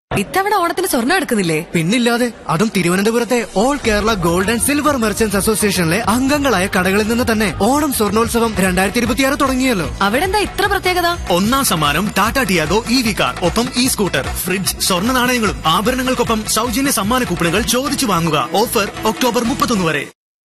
ഇത്തവണ ഓണത്തിന് സ്വർണ്ണം എടുക്കുന്നില്ലേ പിന്നില്ലാതെ അതും തിരുവനന്തപുരത്തെ all Kerala gold and silver merchants അസോസിയേഷനിലെ അംഗങ്ങളായ കടകളിൽ നിന്ന് തന്നെ ഓണം സ്വർണോത്സവം രണ്ടായിരത്തി ഇരുപത്തിയാറ് തുടങ്ങിയല്ലോ അവിടെ എന്താ ഇത്ര പ്രത്യേകത ഒന്നാം സമ്മാനം Tata Tiago E V car ഒപ്പം ഇ സ്കൂട്ടർ ഫ്രിഡ്ജ് സ്വർണ്ണ നാണയങ്ങളും ആഭരണങ്ങൾക്കൊപ്പം സൗജന്യ സമ്മാന കൂപ്പണുകൾ ചോദിച്ചു വാങ്ങുക ഓഫർ ഒക്ടോബർ മുപ്പത്തൊന്ന് വരെ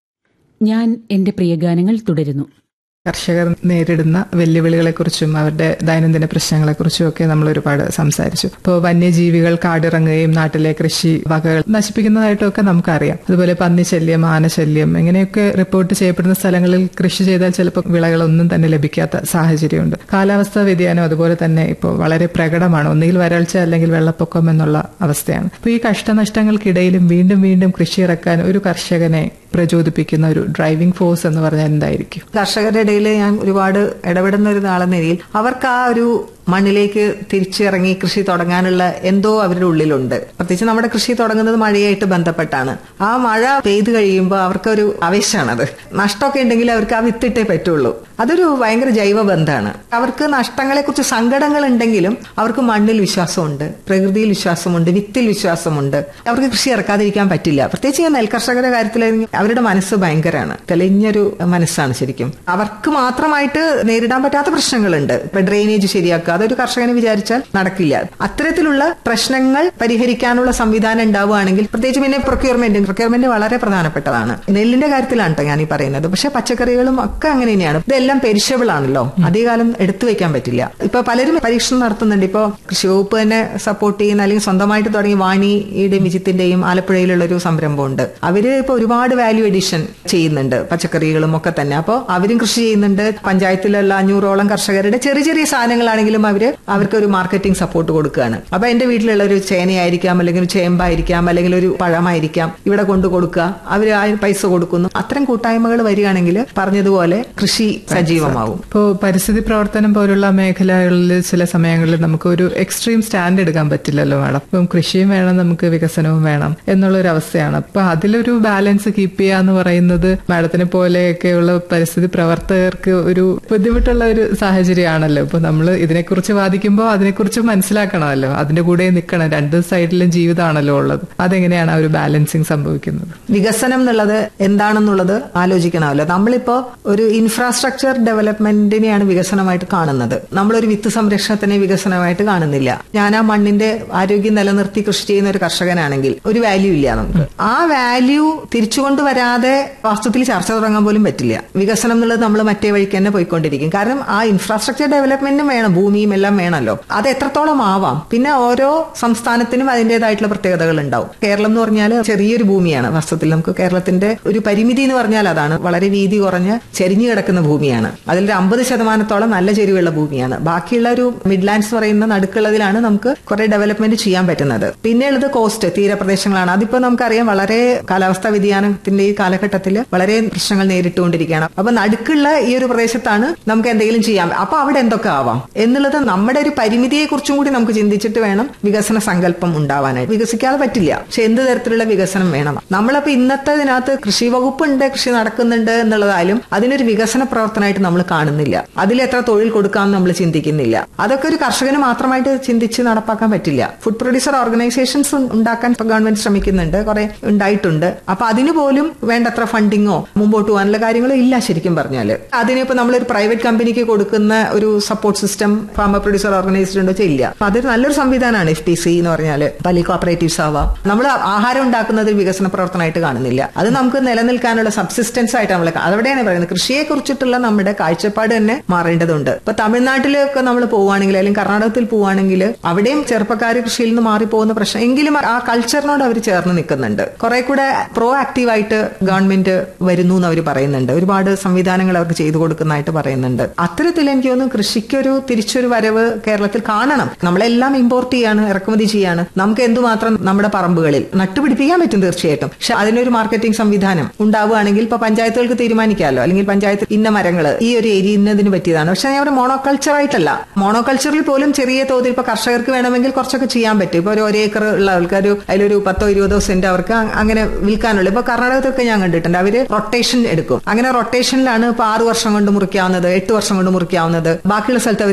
ഞാൻ എന്റെ പ്രിയഗാനങ്ങൾ തുടരുന്നു കർഷകർ നേരിടുന്ന വെല്ലുവിളികളെക്കുറിച്ചും അവരുടെ ദൈനംദിന പ്രശ്നങ്ങളെക്കുറിച്ചും ഒക്കെ നമ്മൾ ഒരുപാട് സംസാരിച്ചു ഇപ്പോൾ വന്യജീവികൾ കാടിറങ്ങുകയും നാട്ടിലെ കൃഷി വകകൾ നശിപ്പിക്കുന്നതായിട്ടും ഒക്കെ നമുക്കറിയാം അതുപോലെ പന്നിശല്യം ആനശല്യം ഇങ്ങനെയൊക്കെ റിപ്പോർട്ട് ചെയ്യപ്പെടുന്ന സ്ഥലങ്ങളിൽ കൃഷി ചെയ്താൽ ചിലപ്പോൾ വിളകളൊന്നും തന്നെ ലഭിക്കാത്ത സാഹചര്യമുണ്ട് കാലാവസ്ഥാ വ്യതിയാനം അതുപോലെ തന്നെ ഇപ്പോൾ വളരെ പ്രകടമാണ് ഒന്നുകിൽ വരൾച്ച അല്ലെങ്കിൽ വെള്ളപ്പൊക്കം എന്നുള്ള അവസ്ഥയാണ് അപ്പോൾ ഈ കഷ്ടനഷ്ടങ്ങൾക്കിടയിലും വീണ്ടും വീണ്ടും കൃഷി ഇറക്കാൻ ഒരു കർഷകനെ പ്രചോദിപ്പിക്കുന്ന ഒരു ഡ്രൈവിംഗ് ഫോഴ്സ് എന്ന് പറഞ്ഞാൽ എന്തായിരിക്കും കർഷകരുടെ ഇടയിൽ ഞാൻ ഒരുപാട് ഇടപെടുന്ന ഒരു ആളെന്ന രീതിയിൽ അവർക്ക് ആ ഒരു മണ്ണിലേക്ക് തിരിച്ചിറങ്ങി കൃഷി തുടങ്ങാനുള്ള എന്തോ അവരുടെ ഉള്ളിലുണ്ട് പ്രത്യേകിച്ച് നമ്മുടെ കൃഷി തുടങ്ങുന്നത് മഴയായിട്ട് ബന്ധപ്പെട്ടാണ് ആ മഴ പെയ്തു കഴിയുമ്പോൾ അവർക്കൊരു ആവേശമാണത് നഷ്ടമൊക്കെ ഉണ്ടെങ്കിൽ അവർക്ക് ആ വിത്തിട്ടേ പറ്റുള്ളൂ അതൊരു ഭയങ്കര ജൈവ ബന്ധമാണ് അവർക്ക് നഷ്ടങ്ങളെക്കുറിച്ച് സങ്കടങ്ങൾ ഉണ്ടെങ്കിലും അവർക്ക് മണ്ണിൽ വിശ്വാസമുണ്ട് പ്രകൃതിയിൽ വിശ്വാസമുണ്ട് വിത്തിൽ വിശ്വാസമുണ്ട് അവർക്ക് കൃഷി ഇറക്കാതിരിക്കാൻ പറ്റില്ല പ്രത്യേകിച്ച് ഞാൻ നെൽകർഷകരുടെ കാര്യത്തിലാണെങ്കിൽ അവരുടെ മനസ്സ് ഭയങ്കരമാണ് തെളിഞ്ഞൊരു മനസ്സാണ് ശരിക്കും അവർക്ക് മാത്രമായിട്ട് നേരിടാൻ പറ്റാത്ത പ്രശ്നങ്ങളുണ്ട് ഇപ്പൊ ഡ്രെയിനേജ് ശരിയാക്കുക അതൊരു കർഷകനെ വിചാരിച്ചാൽ നടക്കില്ല അത്തരത്തിലുള്ള പ്രശ്നങ്ങൾ പരിഹരിക്കാനുള്ള സംവിധാനം ഉണ്ടാവുകയാണെങ്കിൽ പ്രത്യേകിച്ച് പിന്നെ പ്രൊക്യൂർമെന്റ് പ്രൊക്യൂർമെന്റ് വളരെ പ്രധാനപ്പെട്ടതാണ് നെല്ലിന്റെ കാര്യത്തിലാണ് കേട്ടോ ഞാൻ ഈ പറയുന്നത് പക്ഷെ പച്ചക്കറികളും ഒക്കെ അങ്ങനെ തന്നെയാണ് ഇതെല്ലാം പെരിഷബിൾ ആണല്ലോ അധികകാലം എടുത്തു വെക്കാൻ പറ്റില്ല ഇപ്പൊ പലരും പരീക്ഷണം നടത്തുന്നുണ്ട് ഇപ്പൊ കൃഷി വകുപ്പ് തന്നെ സപ്പോർട്ട് ചെയ്യുന്ന അല്ലെങ്കിൽ സ്വന്തമായിട്ട് തുടങ്ങി വാണിയുടെയും വിജിത്തിന്റെയും ആലപ്പുഴയിലുള്ള ഒരു സംരംഭമുണ്ട് അവര് ഇപ്പൊ ഒരുപാട് വാല്യൂ എഡിഷൻ ചെയ്യുന്നുണ്ട് പച്ചക്കറികളും ഒക്കെ തന്നെ അപ്പോൾ അവരും കൃഷി ചെയ്യുന്നുണ്ട് പഞ്ചായത്തിലുള്ള അഞ്ഞൂറോളം കർഷകരുടെ ചെറിയ ചെറിയ സാധനങ്ങളാണെങ്കിലും അവര് അവർക്ക് ഒരു മാർക്കറ്റിംഗ് സപ്പോർട്ട് കൊടുക്കുകയാണ് അപ്പൊ എന്റെ വീട്ടിലുള്ള ഒരു ചേനയായിരിക്കാം അല്ലെങ്കിൽ ഒരു ചേമ്പായിരിക്കാം അല്ലെങ്കിൽ ഒരു പഴമായിരിക്കാം ഇവിടെ കൊണ്ടു കൊടുക്കുക അവർ ആ പൈസ കൊടുക്കുന്നു അത്തരം കൂട്ടായ്മകൾ വരികയാണെങ്കിൽ പറഞ്ഞതുപോലെ കൃഷി സജീവമാവും ഇപ്പോൾ പരിസ്ഥിതി പ്രവർത്തനം പോലുള്ള മേഖലകളിൽ ചില സമയങ്ങളിൽ നമുക്ക് ഒരു എക്സ്ട്രീം സ്റ്റാൻഡ് എടുക്കാൻ പറ്റില്ലല്ലോ മാഡം ഇപ്പം കൃഷിയും വേണം നമുക്ക് വികസനവും വേണം എന്നുള്ള ഒരു അവസ്ഥയാണ് അപ്പൊ അതിലൊരു ബാലൻസ് കീപ്പ് ചെയ്യുക എന്ന് പറയുന്നത് മാഡത്തിനെ പോലെയൊക്കെയുള്ള പരിസ്ഥിതി പ്രവർത്തകർക്ക് ഒരു ബുദ്ധിമുട്ടുള്ള ഒരു സാഹചര്യമാണല്ലോ ഇപ്പൊ നമ്മൾ ഇതിനെക്കുറിച്ച് വാദിക്കുമ്പോൾ അതിനെക്കുറിച്ച് മനസ്സിലാക്കണമല്ലോ അതിന്റെ കൂടെ നിൽക്കണം രണ്ട് സൈഡിലും ജീവിതമാണല്ലോ ഉള്ളത് അതെങ്ങനെയാണ് ആ ഒരു ബാലൻസിങ് സംഭവിക്കുന്നത് വികസനം എന്നുള്ളത് എന്താണെന്നുള്ളത് ആലോചിക്കണമല്ലോ നമ്മളിപ്പോ ഒരു ഇൻഫ്രാസ്ട്രക്ചർ ഡെവലപ്മെന്റിനെയാണ് വികസനമായിട്ട് കാണുന്നത് നമ്മളൊരു വിത്ത് സംരക്ഷണത്തിനെ വികസനമായിട്ട് കാണുന്നില്ല ഞാൻ ആ മണ്ണിന്റെ ആരോഗ്യം നിലനിർത്തി കൃഷി ചെയ്യുന്ന ഒരു കർഷകനാണെങ്കിൽ ഒരു വാല്യൂ ഇല്ല നമുക്ക് ആ വാല്യൂ തിരിച്ചുകൊണ്ടുവരാതെ വാസ്തവത്തിൽ ചർച്ച തുടങ്ങാൻ പോലും പറ്റില്ല വികസനം എന്നുള്ളത് നമ്മൾ മറ്റേ വഴിക്ക് തന്നെ പോയിക്കൊണ്ടിരിക്കും കാരണം ആ ഇൻഫ്രാസ്ട്രക്ചർ ഡെവലപ്മെന്റും വേണം ഭൂമിയും എല്ലാം വേണമല്ലോ അത് എത്രത്തോളം ആവാം പിന്നെ ഓരോ സംസ്ഥാനത്തിനും അതിന്റേതായിട്ടുള്ള പ്രത്യേകതകൾ ഉണ്ടാവും കേരളം എന്ന് പറഞ്ഞാൽ ചെറിയൊരു ഭൂമിയാണ് വാസ്തവത്തിൽ നമുക്ക് കേരളത്തിന്റെ ഒരു പരിമിതി എന്ന് പറഞ്ഞാൽ അതാണ് വളരെ വീതി കുറഞ്ഞ് ചെരിഞ്ഞു കിടക്കുന്ന ഭൂമിയാണ് അതിൽ ഒരു അമ്പത് ശതമാനത്തോളം നല്ല ചെരിവുള്ള ഭൂമിയാണ് ബാക്കിയുള്ള ഒരു മിഡ്ലാൻഡ്സ് പറയുന്ന നടുക്കുള്ളതിലാണ് നമുക്ക് കുറെ ഡെവലപ്മെന്റ് ചെയ്യാൻ പറ്റുന്നത് പിന്നെ ഉള്ളത് കോസ്റ്റ് തീരപ്രദേശങ്ങളാണ് അതിപ്പോ നമുക്കറിയാം വളരെ കാലാവസ്ഥാ വ്യതിയാനത്തിന്റെ ഈ കാലഘട്ടത്തിൽ വളരെ പ്രശ്നങ്ങൾ നേരിട്ടുകൊണ്ടിരിക്കുകയാണ് അപ്പൊ നടുക്കുള്ള ഈ ഒരു പ്രദേശത്താണ് നമുക്ക് എന്തെങ്കിലും ചെയ്യാം അപ്പൊ അവിടെ എന്തൊക്കെ ആവാം എന്നുള്ളത് നമ്മുടെ ഒരു പരിമിതിയെ കുറിച്ചും കൂടി നമുക്ക് ചിന്തിച്ചിട്ട് വേണം വികസന സങ്കല്പം ഉണ്ടാവാനായിട്ട് വികസിക്കാതെ പറ്റില്ല പക്ഷെ എന്ത് തരത്തിലുള്ള വികസനം വേണം നമ്മളപ്പോ ഇന്നത്തെ ഇതിനകത്ത് കൃഷി വകുപ്പുണ്ട് കൃഷി നടക്കുന്നുണ്ട് എന്നുള്ളതായാലും അതിനൊരു വികസന പ്രവർത്തനമായിട്ട് നമ്മൾ കാണുന്നില്ല അതിൽ എത്ര തൊഴിൽ കൊടുക്കാമെന്ന് നമ്മൾ ചിന്തിക്കുന്നില്ല അതൊക്കെ ഒരു കർഷകന് മാത്രമായിട്ട് ചിന്തിച്ച് നടപ്പാക്കാൻ പറ്റില്ല ഫുഡ് പ്രൊഡ്യൂസർ ഓർഗനൈസേഷൻസ് ഉണ്ടാക്കാൻ ഇപ്പൊ ഗവൺമെന്റ് ശ്രമിക്കുന്നുണ്ട് കുറെ ഉണ്ടായിട്ടുണ്ട് അപ്പൊ അതിന് പോലും വേണ്ടത്ര ഫണ്ടിങ്ങോ മുമ്പോട്ട് പോകാനുള്ള കാര്യങ്ങളോ ഇല്ല ശരിക്കും പറഞ്ഞാൽ അതിനിപ്പോ നമ്മളൊരു പ്രൈവറ്റ് കമ്പനിക്ക് കൊടുക്കുന്ന ഒരു support system farmer producer organisation ഉണ്ടോ ഇല്ല അപ്പൊ അതൊരു നല്ലൊരു സംവിധാനമാണ് എഫ് പി സി എന്ന് പറഞ്ഞാൽ പലി കോപ്പറേറ്റീവ്സ് ആവാം നമ്മൾ ആഹാരം ഉണ്ടാക്കുന്നത് ഒരു വികസന പ്രവർത്തനമായിട്ട് കാണുന്നില്ല അത് നമുക്ക് നിലനിൽക്കാനുള്ള സബ്സിസ്റ്റൻസ് ആയിട്ട് നമ്മൾ അതവിടെയാണ് പറയുന്നത് കൃഷിയെ കുറിച്ചിട്ടുള്ള നമ്മുടെ കാഴ്ചപ്പാട് തന്നെ മാറേണ്ടതുണ്ട് ഇപ്പൊ തമിഴ്നാട്ടിലൊക്കെ നമ്മൾ പോവുകയാണെങ്കിൽ അല്ലെങ്കിൽ കർണാടകത്തിൽ പോവുകയാണെങ്കിൽ അവിടെയും ചെറുപ്പക്കാർ കൃഷിയിൽ നിന്ന് മാറിപ്പോകുന്ന പ്രശ്നം എങ്കിലും ആ കൾച്ചറിനോട് അവർ ചേർന്ന് നിൽക്കുന്നുണ്ട് കുറെ കൂടെ പ്രോ ആക്റ്റീവായിട്ട് ഗവൺമെന്റ് വരുന്നു എന്ന് അവർ പറയുന്നുണ്ട് ഒരുപാട് സംവിധാനങ്ങൾ അവർക്ക് ചെയ്തു കൊടുക്കുന്നതായിട്ട് പറയുന്നുണ്ട് അത്തരത്തിൽ എനിക്ക് തോന്നുന്നു കൃഷിക്കൊരു തിരിച്ചൊരു വരവ് കേരളത്തിൽ കാണണം നമ്മളെല്ലാം ഇമ്പോർട്ട് ചെയ്യാണ് ഇറക്കുമതി ചെയ്യാണ് നമുക്ക് എന്തുമാത്രം നമ്മുടെ പറമ്പുകളിൽ നട്ടുപിടിപ്പിക്കാൻ പറ്റും തീർച്ചയായിട്ടും പക്ഷെ അതിനൊരു മാർക്കറ്റിംഗ് സംവിധാനം ഉണ്ടാവുകയാണെങ്കിൽ ഇപ്പൊ പഞ്ചായത്തുകൾക്ക് തീരുമാനിക്കാമല്ലോ അല്ലെങ്കിൽ പഞ്ചായത്ത് ഇന്ന മരങ്ങൾ ഈ ഒരു ഏരിയ ഇന്നതിന് പറ്റിയതാണ് പക്ഷെ ഞാൻ മോണോകൾച്ചർ ആയിട്ടല്ല മോണോകൾച്ചറിൽ പോലും ചെറിയ തോതിൽ ഇപ്പൊ കർഷകർക്ക് വേണമെങ്കിൽ കുറച്ചൊക്കെ ചെയ്യാൻ പറ്റും ഇപ്പൊ ഒരു ഒരു ഏക്കർ ഉള്ള ആൾക്കാർ അതിലൊരു പത്തോ ഇരുപതോ സെന്റ് അവർക്ക് അ- അങ്ങനെ വിൽക്കാനുള്ള ഇപ്പൊ കർണാടകത്തൊക്കെ ഞാൻ കണ്ടിട്ടുണ്ട് അവര് റൊട്ടേഷൻ എടുക്കും അങ്ങനെ റൊട്ടേഷനിലാണ് ഇപ്പൊ ആറ് വർഷം കൊണ്ട് മുറിക്കാവുന്നത് എട്ട് വർഷം കൊണ്ട് മുറിക്കാവുന്നത് ബാക്കിയുള്ള സ്ഥലത്ത് അവർ